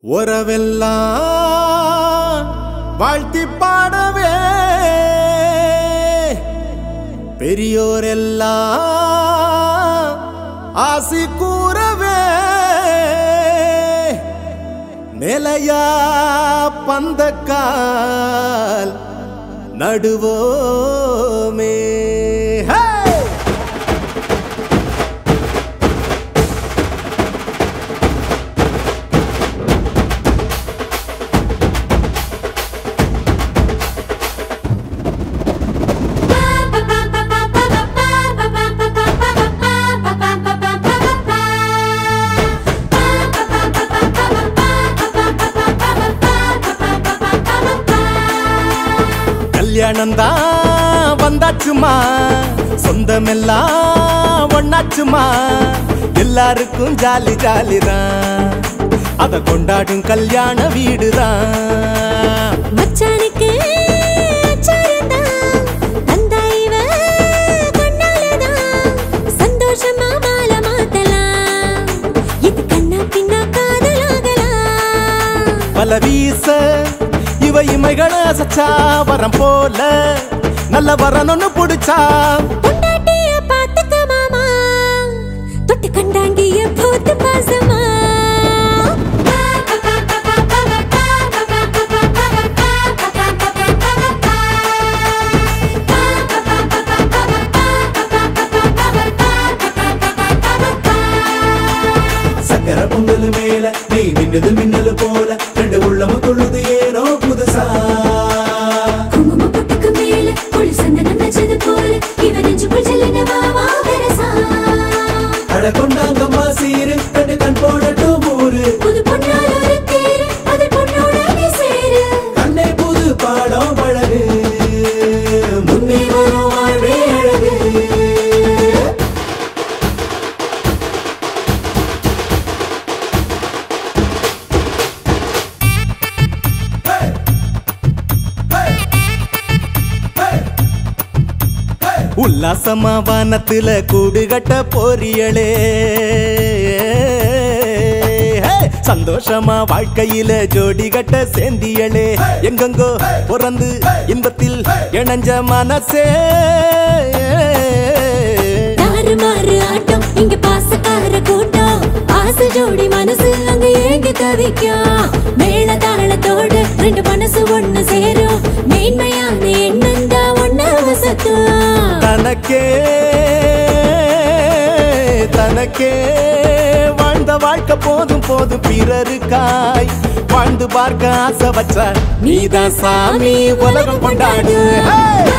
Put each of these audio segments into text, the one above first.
உறவெல்லாம் வாழ்த்தி பாடவே பெரியோரெல்லாம் ஆசி கூறவே நிலையா பந்தக்கால் நடுவோமே ஹே! கல்யாணம் தான் வந்தாச்சுமா சொந்தமெல்லாம் ஒண்ணாச்சுமா எல்லாருக்கும் ஜாலி ஜாலி தான் அத கொண்டாடும் கல்யாண வீடுதான் மச்சானுக்கு அச்சாரந்தான், வந்தா இவ கண்ணாலதான். சந்தோஷமா மாலை மாத்தலாம். இது கண்ணா பின்னா காதலாகலாம். பல வீச இவ இமைகளை அசைச்சா வரம் போல நல்ல வரணும்னு புடிச்சா பொண்டாட்டிய பாத்துக்க மாமா. தொட்டு கண்டாங்கிய போத்து பாசமா சக்கர பொங்கல் மேல நீ நின்னது மின்னல் போல ரெண்டு உள்ளம தொழுது ஏனோ புதுசா குங்கும பொட்டுக்கு மேல குழி சந்தனம் வச்சது போல இவ நெஞ்சுக்குள் ஜல்லுன வாவா வெரசா அட கொண்டாங்கம்மா சீரு ரெண்டு கண் போடட்டும் ஊரு புது பொன்னால ஒரு தேரு அது பொண்ணோட நீ சேரு கண்ணே புது பாடம் பழகு முன்னே வரும் வாழ்வே அழகு உல்லாசமா வானத்துல கூடு கட்ட போறியளே ஹே! சந்தோஷமா வாழ்க்கையில ஜோடி கட்ட சேந்தியளே எங்கெங்கோ பிறந்து இன்பத்தில் இணைஞ்ச மனசே தாறுமாறு ஆட்டம் இங்க பாசக்கார கூட்டம் ஆசை ஜோடி மனசு அங்க ஏங்கி தவிக்கும் மேள தாளத்தோடு ரெண்டு மனசு ஒண்ணு சேரும் மேன்மையான எண்ணம் தான் ஒண்ணு வசத்தும் தனக்கே தனக்கே வாழ்ந்த வாழ்க்கை போதும் போதும் பிறருக்காய் வாழ்ந்து பார்க்க ஆசை வச்ச நீதான் சாமி உலகம் கொண்டாடு ஹே!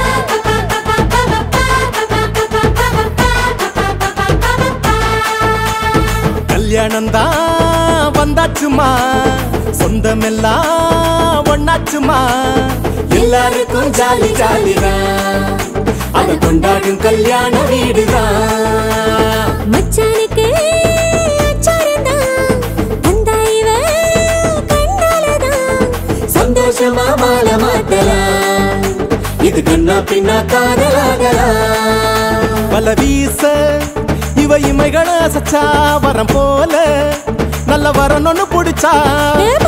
கல்யாணம் தான் வந்தாச்சுமா சொந்தமெல்லாம் ஒண்ணாச்சுமா எல்லாருக்கும் ஜாலி ஜாலி தான் அத கொண்டாடும் கல்யாண வீடுதான் மச்சானுக்கு அச்சாரந்தான், வந்தா இவ கண்ணாலதான். சந்தோஷமா மாலை மாத்தலாம் இது கண்ணா பின்னா காதலாகலாம் பல வீச இவ இமைகளை அசைச்சா வரம் போல நல்ல வரணும்னு புடிச்சா ஏ